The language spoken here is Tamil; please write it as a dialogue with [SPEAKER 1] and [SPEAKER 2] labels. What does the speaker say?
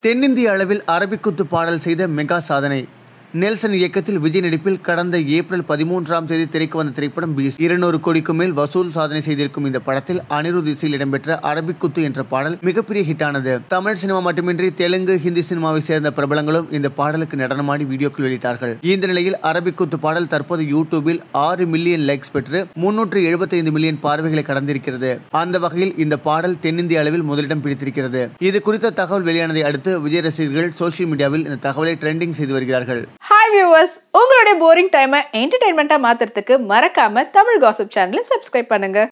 [SPEAKER 1] தென்னிந்திய அளவில் அரபிக்குத்து பாடல் செய்த மெகா சாதனை நெல்சன் இயக்கத்தில் விஜய் நடிப்பில் கடந்த ஏப்ரல் பதிமூன்றாம் தேதி திரைக்கு வந்த திரைப்படம் பீஸ் இருநூறு கோடிக்கு மேல் வசூல் சாதனை செய்திருக்கும் இந்த படத்தில் அனிருத் இசையில் இடம்பெற்ற அரபிக்குத்து என்ற பாடல் மிகப்பெரிய ஹிட் ஆனது தமிழ் சினிமா மட்டுமின்றி தெலுங்கு ஹிந்தி சினிமாவை சேர்ந்த பிரபலங்களும் இந்த பாடலுக்கு நடனமாடி வீடியோக்கள் வெளியிட்டார்கள் இந்த நிலையில் அரபிக்குத்து பாடல் தற்போது யூடியூபில் ஆறு மில்லியன் லைக்ஸ் பெற்று முன்னூற்று எழுபத்தைந்து மில்லியன் பார்வைகளை கடந்திருக்கிறது அந்த வகையில் இந்த பாடல் தென்னிந்திய அளவில் முதலிடம் பிடித்திருக்கிறது இது குறித்த தகவல் வெளியானதை அடுத்து விஜய் ரசிகர்கள் சோசியல் மீடியாவில் இந்த தகவலை ட்ரெண்டிங் செய்து வருகிறார்கள்
[SPEAKER 2] ஹாய் வியூவர்ஸ் உங்களுடைய போரிங் டைமை என்டர்டைன்மெண்ட்டாக மாற்றுறதுக்கு மறக்காம தமிழ் காசிப் சேனலை சப்ஸ்கிரைப் பண்ணுங்க